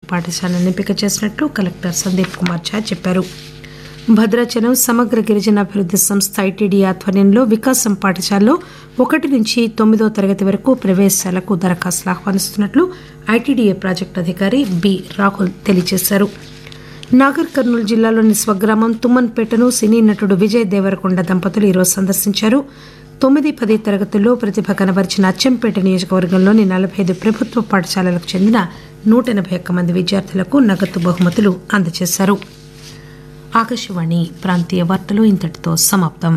పాఠశాలను ఎంపిక చేసినట్లు కలెక్టర్ సందీప్ కుమార్ ఝా చెప్పారు భద్రాచలం సమగ్ర గిరిజనాభివృద్ది సంస్థ ఐటీడీ ఆధ్వర్యంలో వికాసం పాఠశాలలో ఒకటి నుంచి తొమ్మిదో తరగతి వరకు ప్రవేశాలకు దరఖాస్తులు ఆహ్వానిస్తున్నట్లు ఐటీడీఏ ప్రాజెక్టు అధికారి బి రాహుల్ తెలియజేశారు నాగర్ కర్నూలు జిల్లాలోని స్వగ్రామం తుమ్మన్పేటను సినీ నటుడు విజయ్ దేవరకొండ దంపతులు ఈరోజు సందర్శించారు తొమ్మిది పది తరగతుల్లో ప్రతిభ కనబరిచిన అచ్చంపేట నియోజకవర్గంలోని నలభై ఐదు ప్రభుత్వ పాఠశాలలకు చెందిన నూట ఎనభై ఒక్క మంది విద్యార్థులకు నగదు బహుమతులు అందజేశారు ఆకాశవాణి ప్రాంతీయ వార్తలు ఇంతటితో సమాప్తం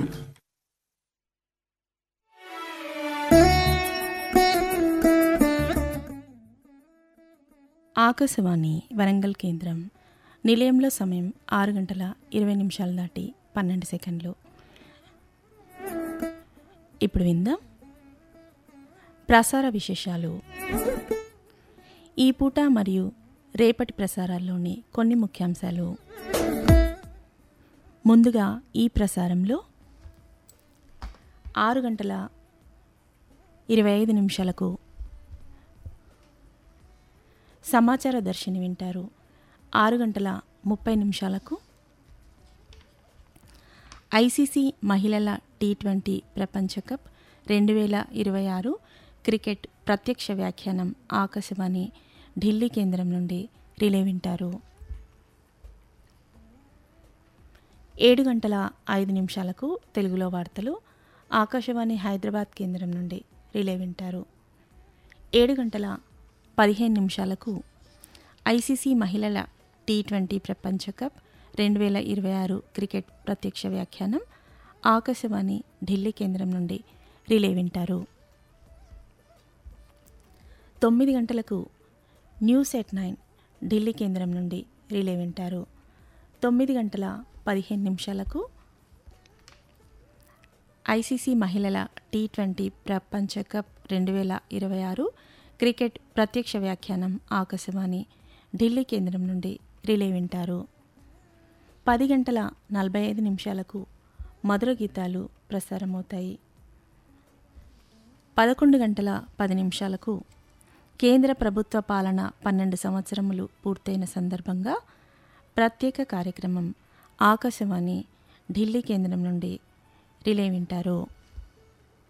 ఆకాశవాణి వరంగల్ కేంద్రం నిలయంలో సమయం ఆరు గంటల ఇరవై నిమిషాలు దాటి పన్నెండు సెకండ్లు ఇప్పుడు విందాం ప్రసార విశేషాలు ఈ పూట మరియు రేపటి ప్రసారాల్లోని కొన్ని ముఖ్యాంశాలు ముందుగా ఈ ప్రసారంలో ఆరు గంటల ఇరవై ఐదు నిమిషాలకు సమాచార దర్శిని వింటారు ఆరు గంటల ముప్పై నిమిషాలకు ఐసీసీ మహిళల టీ ట్వంటీ ప్రపంచ కప్ రెండు వేల ఇరవై ఆరు క్రికెట్ ప్రత్యక్ష వ్యాఖ్యానం ఆకాశవాణి ఢిల్లీ కేంద్రం నుండి రిలే వింటారు ఏడు గంటల ఐదు నిమిషాలకు తెలుగులో వార్తలు ఆకాశవాణి హైదరాబాద్ కేంద్రం నుండి రిలే వింటారు ఏడు గంటల పదిహేను నిమిషాలకు ఐసీసీ మహిళల టీ ట్వంటీ ప్రపంచ కప్ రెండు వేల ఇరవై ఆరు క్రికెట్ ప్రత్యక్ష వ్యాఖ్యానం ఆకాశవాణి ఢిల్లీ కేంద్రం నుండి రిలే వింటారు తొమ్మిది గంటలకు న్యూస్ ఎట్ నైన్ ఢిల్లీ కేంద్రం నుండి రిలే వింటారు తొమ్మిది గంటల పదిహేను నిమిషాలకు ఐసీసీ మహిళల టీ ట్వంటీ ప్రపంచ కప్ రెండు వేల ఇరవై ఆరు క్రికెట్ ప్రత్యక్ష వ్యాఖ్యానం ఆకాశవాణి ఢిల్లీ కేంద్రం నుండి రిలే వింటారు పది గంటల నలభై ఐదు నిమిషాలకు మధుర గీతాలు ప్రసారమవుతాయి పదకొండు గంటల పది నిమిషాలకు కేంద్ర ప్రభుత్వ పాలన పన్నెండు సంవత్సరములు పూర్తయిన సందర్భంగా ప్రత్యేక కార్యక్రమం ఆకాశవాణి ఢిల్లీ కేంద్రం నుండి రిలే వింటారు